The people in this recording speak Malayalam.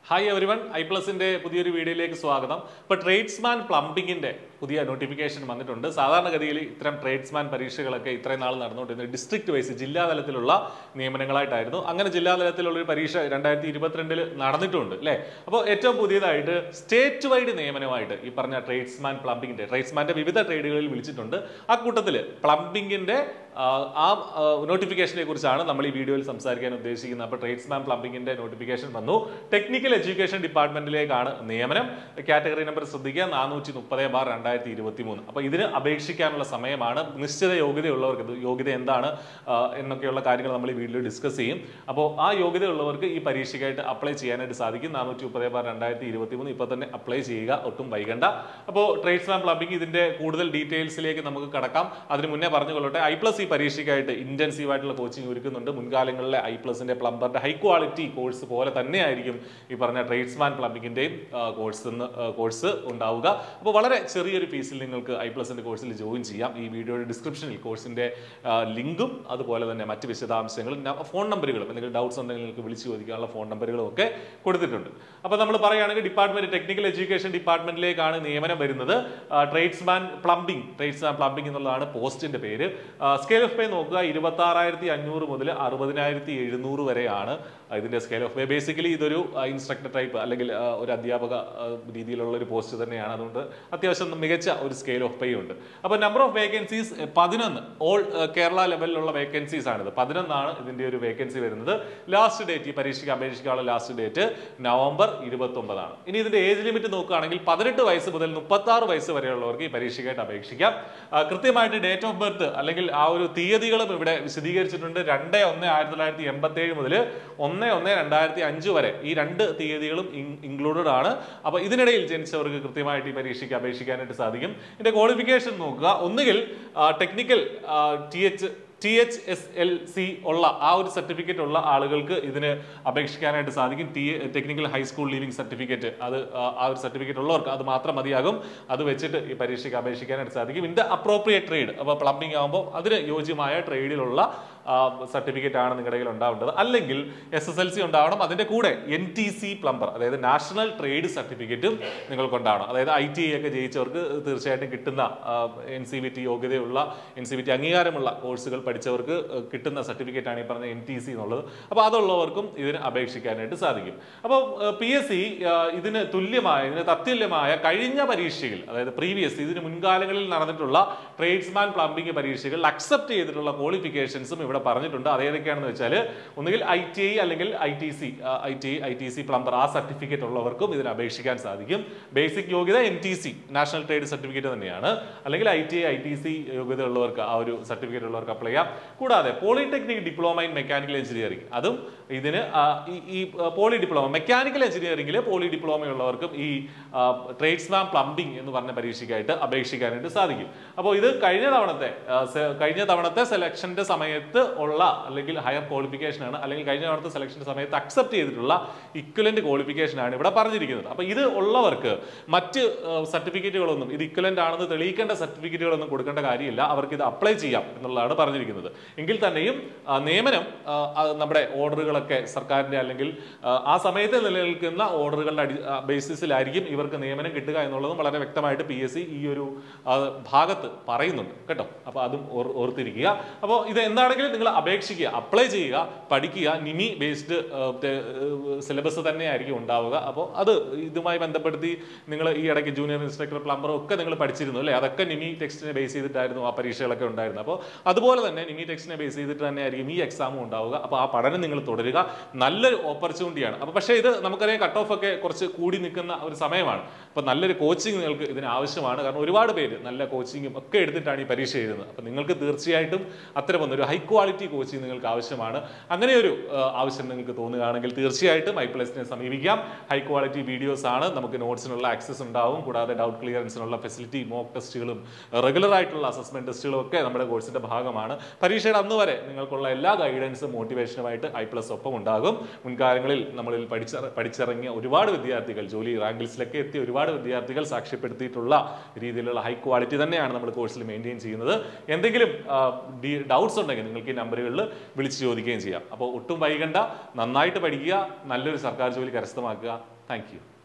ഹായ് എവരിവൺ ഐ പ്ലസിന്റെ പുതിയൊരു വീഡിയോയിലേക്ക് സ്വാഗതം ഇപ്പോൾ ട്രേഡ്സ്മാൻ പ്ലംബിങ്ങിന്റെ പുതിയ നോട്ടിഫിക്കേഷൻ വന്നിട്ടുണ്ട് സാധാരണഗതിയിൽ ഇത്തരം ട്രേഡ്സ്മാൻ പരീക്ഷകളൊക്കെ ഇത്രയും നാൾ നടന്നുകൊണ്ടിരുന്നത് ഡിസ്ട്രിക്ട് വൈസ് ജില്ലാ തലത്തിലുള്ള നിയമനങ്ങളായിട്ടായിരുന്നു അങ്ങനെ ജില്ലാ തലത്തിലുള്ള ഒരു പരീക്ഷ രണ്ടായിരത്തി ഇരുപത്തിരണ്ടിൽ നടന്നിട്ടുണ്ട് അല്ലേ അപ്പോൾ ഏറ്റവും പുതിയതായിട്ട് സ്റ്റേറ്റ് വൈഡ് നിയമനമായിട്ട് ഈ പറഞ്ഞ ട്രേഡ്സ്മാൻ പ്ലംബിങ്ങിന്റെ ട്രേഡ്സ്മാന്റെ വിവിധ ട്രേഡുകളിൽ വിളിച്ചിട്ടുണ്ട് ആ കൂട്ടത്തിൽ പ്ലംബിങ്ങിന്റെ ആ, ആ നോട്ടിഫിക്കേഷനെ കുറിച്ചാണ് നമ്മൾ ഈ വീഡിയോയിൽ സംസാരിക്കാൻ ഉദ്ദേശിക്കുന്നത് അപ്പോൾ ട്രേഡ്സ്മാൻ പ്ലംബിങ്ങിന്റെ നോട്ടിഫിക്കേഷൻ വന്നു ടെക്നിക്കൽ എഡ്യൂക്കേഷൻ ഡിപ്പാർട്ട്മെന്റിലേക്കാണ് നിയമനം കാറ്റഗറി നമ്പർ ശ്രദ്ധിക്കുക നാനൂറ്റി മുപ്പത് ബാർ രണ്ടായിരത്തി ഇരുപത്തി മൂന്ന് അപ്പോൾ ഇതിന് അപേക്ഷിക്കാനുള്ള സമയമാണ് നിശ്ചിത യോഗ്യതയുള്ളവർക്ക് ഇത് യോഗ്യത എന്താണ് ആ, എന്നൊക്കെയുള്ള കാര്യങ്ങൾ നമ്മൾ ഈ വീഡിയോയിൽ ഡിസ്കസ് ചെയ്യും അപ്പോൾ ആ യോഗ്യതയുള്ളവർക്ക് ഈ പരീക്ഷയ്ക്കായിട്ട് അപ്ലൈ ചെയ്യാനായിട്ട് സാധിക്കും നാനൂറ്റി മുപ്പത് ബാർ രണ്ടായിരത്തി ഇരുപത്തി മൂന്ന് ഇപ്പോൾ തന്നെ അപ്ലൈ ചെയ്യുക ഒട്ടും വൈകണ്ട അപ്പോൾ ട്രേഡ്സ്മാൻ പ്ലംബിംഗ് ഇതിന്റെ കൂടുതൽ ഡീറ്റെയിൽസിലേക്ക് നമുക്ക് കടക്കാം അതിന് മുന്നേ പറഞ്ഞുകൊള്ളട്ടെ ഐ പ്ലസ് ഈ പരീക്ഷയ്ക്കായിട്ട് ഇന്റൻസീവ് ആയിട്ടുള്ള കോച്ചിങ് ഒരുക്കുന്നുണ്ട് മുൻകാലങ്ങളിലെ ഐ പ്ലസിന്റെ പ്ലംബറിന്റെ ഹൈ ക്വാളിറ്റി കോഴ്സ് പോലെ തന്നെയായിരിക്കും ഈ പറഞ്ഞ ട്രേഡ്സ്മാൻ പ്ലംബിങ്ങിന്റെയും കോഴ്സ് കോഴ്സ് ഉണ്ടാവുക അപ്പോൾ വളരെ ചെറിയൊരു ഫീസിൽ നിങ്ങൾക്ക് ഐ പ്ലസിന്റെ കോഴ്സിൽ ജോയിൻ ചെയ്യാം ഈ വീഡിയോയുടെ ഡിസ്ക്രിപ്ഷനിൽ കോഴ്സിന്റെ ലിങ്കും അതുപോലെ തന്നെ മറ്റ് വിശദാംശങ്ങളും ന- ഫോൺ നമ്പറുകളും എന്തെങ്കിലും ഡൗട്ട്സ് ഉണ്ടെങ്കിൽ നിങ്ങൾക്ക് വിളിച്ചു ചോദിക്കാനുള്ള ഫോൺ നമ്പറുകളും ഒക്കെ കൊടുത്തിട്ടുണ്ട് അപ്പോൾ നമ്മൾ പറയുകയാണെങ്കിൽ ഡിപ്പാർട്ട്മെന്റ് ടെക്നിക്കൽ എഡ്യൂക്കേഷൻ ഡിപ്പാർട്ട്മെന്റിലേക്കാണ് നിയമനം വരുന്നത് ട്രേഡ്സ്മാൻ പ്ലംബിംഗ് ട്രേഡ്സ്മാൻ പ്ലംബിംഗ് എന്നുള്ളതാണ് പോസ്റ്റിന്റെ പേര് സ്കെയിൽ ഓഫ് പേ നോക്കുക ഇരുപത്തി ആറായിരത്തി അഞ്ഞൂറ് മുതൽ അറുപതിനായിരത്തി എഴുന്നൂറ് വരെയാണ് ഇതിന്റെ സ്കെയിൽ ഓഫ് പേ ബേസിക്കലി ഇതൊരു ഇൻസ്ട്രക്ടർ ടൈപ്പ് അല്ലെങ്കിൽ ആ, ഒരു അധ്യാപക ആ, രീതിയിലുള്ള ഒരു പോസ്റ്റ് തന്നെയാണ് അതുകൊണ്ട് അത്യാവശ്യം മികച്ച ഒരു സ്കെയിൽ ഓഫ് പേ ഉണ്ട് അപ്പോൾ നമ്പർ ഓഫ് വേക്കൻസീസ് പതിനൊന്ന് ഓൾ കേരള ലെവലിലുള്ള വേക്കൻസീസ് ആണിത് പതിനൊന്നാണ് ഇതിന്റെ ഒരു വേക്കൻസി വരുന്നത് ലാസ്റ്റ് ഡേറ്റ് ഈ പരീക്ഷയ്ക്ക് അപേക്ഷിക്കാനുള്ള ലാസ്റ്റ് ഡേറ്റ് നവംബർ ഇരുപത്തി ഒമ്പതാണ് ഇനി ഇതിന്റെ ഏജ് ലിമിറ്റ് നോക്കുകയാണെങ്കിൽ പതിനെട്ട് വയസ്സ് മുതൽ മുപ്പത്തി ആറ് വയസ്സ് വരെയുള്ളവർക്ക് ഈ പരീക്ഷയ്ക്കായിട്ട് അപേക്ഷിക്കാം ആ, കൃത്യമായിട്ട് ഡേറ്റ് ഓഫ് ബർത്ത് അല്ലെങ്കിൽ ആ ഒരു തീയതികളും ഇവിടെ വിശദീകരിച്ചിട്ടുണ്ട് രണ്ട് ഒന്ന് ആയിരത്തി തൊള്ളായിരത്തി എൺപത്തി ഏഴ് മുതൽ ഒന്ന് ഒന്ന് രണ്ടായിരത്തി അഞ്ച് വരെ ഈ രണ്ട് തീയതികളും ഇൻക്ലൂഡഡ് ആണ് അപ്പൊ ഇതിനിടയിൽ ജനിച്ചവർക്ക് കൃത്യമായിട്ട് ഈ പരീക്ഷയ്ക്ക് അപേക്ഷിക്കാനായിട്ട് സാധിക്കും ഇതിന്റെ ക്വാളിഫിക്കേഷൻ നോക്കുക ഒന്നുകിൽ technical T H T H S L C ഉള്ള ആ ഒരു സർട്ടിഫിക്കറ്റ് ഉള്ള ആളുകൾക്ക് ഇതിന് അപേക്ഷിക്കാനായിട്ട് സാധിക്കും T technical high school leaving certificate അത് ആ ആ ഒരു സർട്ടിഫിക്കറ്റ് ഉള്ളവർക്ക് അത് മാത്രം മതിയാകും അത് വെച്ചിട്ട് ഈ പരീക്ഷയ്ക്ക് അപേക്ഷിക്കാനായിട്ട് സാധിക്കും ഇതിന്റെ അപ്രോപ്രിയേറ്റ് ട്രേഡ് അപ്പോൾ പ്ലംബിംഗ് ആകുമ്പോൾ അതിന് യോജ്യമായ ട്രേഡിലുള്ള സർട്ടിഫിക്കറ്റ് ആണ് നിങ്ങളുടെ കയ്യിൽ ഉണ്ടാവേണ്ടത് അല്ലെങ്കിൽ എസ് എസ് എൽ സി ഉണ്ടാവണം അതിന്റെ കൂടെ എൻ ടി സി പ്ലംബർ അതായത് നാഷണൽ ട്രേഡ് സർട്ടിഫിക്കറ്റും നിങ്ങൾക്കുണ്ടാവണം അതായത് ഐ ടി ഒക്കെ ജയിച്ചവർക്ക് തീർച്ചയായിട്ടും കിട്ടുന്ന എൻ സി വി ടി യോഗ്യതയുള്ള എൻ സി വി ടി അംഗീകാരമുള്ള കോഴ്സുകൾ പഠിച്ചവർക്ക് ആ, കിട്ടുന്ന സർട്ടിഫിക്കറ്റ് ആണ് ഈ പറഞ്ഞ എൻ ടി സി എന്നുള്ളത് അപ്പോൾ അതുള്ളവർക്കും ഇതിന് അപേക്ഷിക്കാനായിട്ട് സാധിക്കും അപ്പോൾ പി എസ് സി ഇതിന് തുല്യമായ ഇതിന് തത്തുല്യമായ കഴിഞ്ഞ പരീക്ഷയിൽ അതായത് പ്രീവിയസ് ഇതിന് മുൻകാലങ്ങളിൽ നടന്നിട്ടുള്ള ട്രേഡ്സ്മാൻ പ്ലംബിംഗ് പരീക്ഷകൾ അക്സെപ്റ്റ് ചെയ്തിട്ടുള്ള ക്വാളിഫിക്കേഷൻസും ഇവിടെ പറഞ്ഞിട്ടുണ്ട് അത് ഏതൊക്കെയാണെന്ന് വെച്ചാൽ ഒന്നുകിൽ ഐ ടി ഐ അല്ലെങ്കിൽ I T C I T I T C plumber ആ സർട്ടിഫിക്കറ്റ് ഉള്ളവർക്കും ഇതിന് അപേക്ഷിക്കാൻ സാധിക്കും ബേസിക് യോഗ്യത N T C national trade certificate തന്നെയാണ് അല്ലെങ്കിൽ I T I I T C യോഗ്യത ഉള്ളവർക്ക് ആ ഒരു സർട്ടിഫിക്കറ്റ് ഉള്ളവർക്ക് അപ്ലൈ ചെയ്യാം കൂടാതെ polytechnic diploma in mechanical engineering അതും ഇതിന് ആ, ഈ- ഈ പോളി ഡിപ്ലോമ മെക്കാനിക്കൽ എഞ്ചിനീയറിംഗിൽ പോളി ഡിപ്ലോമ ഉള്ളവർക്കും ഈ ട്രേഡ്സ്മാൻ പ്ലംബിംഗ് എന്ന് പറഞ്ഞ പരീക്ഷയ്ക്കായിട്ട് അപേക്ഷിക്കാനായിട്ട് സാധിക്കും അപ്പോൾ ഇത് കഴിഞ്ഞ തവണത്തെ ആ, സെ- കഴിഞ്ഞ തവണത്തെ സെലക്ഷന്റെ സമയത്ത് ഉള്ള അല്ലെങ്കിൽ ഹയർ ക്വാളിഫിക്കേഷൻ ആണ് അല്ലെങ്കിൽ കഴിഞ്ഞ തവണത്തെ സെലക്ഷന്റെ സമയത്ത് അക്സെപ്റ്റ് ചെയ്തിട്ടുള്ള ഇക്വലന്റ് ക്വാളിഫിക്കേഷൻ ആണ് ഇവിടെ പറഞ്ഞിരിക്കുന്നത് അപ്പോൾ ഇത് ഉള്ളവർക്ക് മറ്റ് സർട്ടിഫിക്കറ്റുകളൊന്നും ഇത് ഇക്വലന്റ് ആണെന്ന് തെളിയിക്കേണ്ട സർട്ടിഫിക്കറ്റുകളൊന്നും കൊടുക്കേണ്ട കാര്യമില്ല അവർക്ക് ഇത് അപ്ലൈ ചെയ്യാം എന്നുള്ളതാണ് പറഞ്ഞിരിക്കുന്നത് എങ്കിൽ തന്നെയും ആ, നിയമനം ആ, അത് നമ്മുടെ ഓർഡറുകളൊക്കെ സർക്കാരിന്റെ അല്ലെങ്കിൽ ആ, ആ സമയത്ത് നിലനിൽക്കുന്ന ഓർഡറുകളുടെ അടി ആ, ബേസിസിലായിരിക്കും ഇവർക്ക് നിയമനം കിട്ടുക എന്നുള്ളതും വളരെ വ്യക്തമായിട്ട് പി എസ് സി ഈ ഒരു ആ, ഭാഗത്ത് പറയുന്നുണ്ട് കേട്ടോ അപ്പോൾ അതും ഓർ- ഓർത്തിരിക്കുക അപ്പോൾ ഇത് എന്താണെങ്കിലും നിങ്ങൾ അപേക്ഷിക്കുക അപ്ലൈ ചെയ്യുക പഠിക്കുക നിമി ബേസ്ഡ് സിലബസ് തന്നെയായിരിക്കും ഉണ്ടാവുക അപ്പോൾ അത് ഇതുമായി ബന്ധപ്പെടുത്തി നിങ്ങൾ ഈ ഇടയ്ക്ക് ജൂനിയർ ഇൻസ്ട്രക്ടർ പ്ലംബർ ഒക്കെ നിങ്ങൾ പഠിച്ചിരുന്നു അല്ലേ അതൊക്കെ നിമി ടെക്സ്റ്റിനെ ബേസ് ചെയ്തിട്ടായിരുന്നു ആ പരീക്ഷകളൊക്കെ ഉണ്ടായിരുന്നത് അപ്പോൾ അതുപോലെ തന്നെ നിമി ടെക്സ്റ്റിനെ ബേസ് ചെയ്തിട്ട് തന്നെയായിരിക്കും ഈ എക്സാമും ഉണ്ടാവുക അപ്പോൾ ആ പഠനം നിങ്ങൾ തുടരുക നല്ലൊരു ഓപ്പർച്യൂണിറ്റിയാണ് അപ്പോൾ പക്ഷേ ഇത് നമുക്കറിയാം കട്ട് ഓഫ് ഒക്കെ കുറച്ച് കൂടി നിൽക്കുന്ന ഒരു സമയമാണ് അപ്പോൾ നല്ലൊരു കോച്ചിങ് നിങ്ങൾക്ക് ഇതിന് ആവശ്യമാണ് കാരണം ഒരുപാട് പേര് നല്ല കോച്ചിങ്ങും ഒക്കെ എടുത്തിട്ടാണ് ഈ പരീക്ഷ എഴുതുന്നത് അപ്പോൾ നിങ്ങൾക്ക് തീർച്ചയായിട്ടും അത്തരം ഒന്നൊരു ഹൈ ക്വാളിറ്റി കോച്ചിങ് നിങ്ങൾക്ക് ആവശ്യമാണ് അങ്ങനെ ഒരു ആ, ആവശ്യം നിങ്ങൾക്ക് തോന്നുകയാണെങ്കിൽ തീർച്ചയായിട്ടും ഐ പ്ലസിനെ സമീപിക്കാം ഹൈ ക്വാളിറ്റി വീഡിയോസ് ആണ് നമുക്ക് നോട്ട്സിനുള്ള ആക്സസ് ഉണ്ടാവും കൂടാതെ ഡൗട്ട് ക്ലിയറൻസിനുള്ള ഫെസിലിറ്റി മോക്ക് ടെസ്റ്റുകളും റെഗുലർ ആയിട്ടുള്ള അസസ്മെന്റ് ടെസ്റ്റുകളും ഒക്കെ നമ്മുടെ കോഴ്സിന്റെ ഭാഗമാണ് പരീക്ഷയുടെ അന്ന് വരെ നിങ്ങൾക്കുള്ള എല്ലാ ഗൈഡൻസും മോട്ടിവേഷനുമായിട്ട് ഐ പ്ലസ് ഒപ്പം ഉണ്ടാകും മുൻകാലങ്ങളിൽ നമ്മളിൽ പഠിച്ച പഠിച്ചിറങ്ങിയ ഒരുപാട് വിദ്യാർത്ഥികൾ ജോലി റാങ്ക് ലിസ്റ്റിലൊക്കെ എത്തിയ ഒരുപാട് വിദ്യാർത്ഥികൾ സാക്ഷ്യപ്പെടുത്തിയിട്ടുള്ള രീതിയിലുള്ള ഹൈ ക്വാളിറ്റി തന്നെയാണ് നമ്മൾ കോഴ്സിൽ മെയിൻറ്റെയിൻ ചെയ്യുന്നത് എന്തെങ്കിലും ഡൗട്ട്സ് ഉണ്ടെങ്കിൽ നിങ്ങൾക്ക് ഈ നമ്പറുകളിൽ വിളിച്ച് ചോദിക്കുകയും ചെയ്യാം അപ്പോൾ ഒട്ടും വൈകണ്ട നന്നായിട്ട് പഠിക്കുക നല്ലൊരു സർക്കാർ ജോലി കരസ്ഥമാക്കുക താങ്ക് യു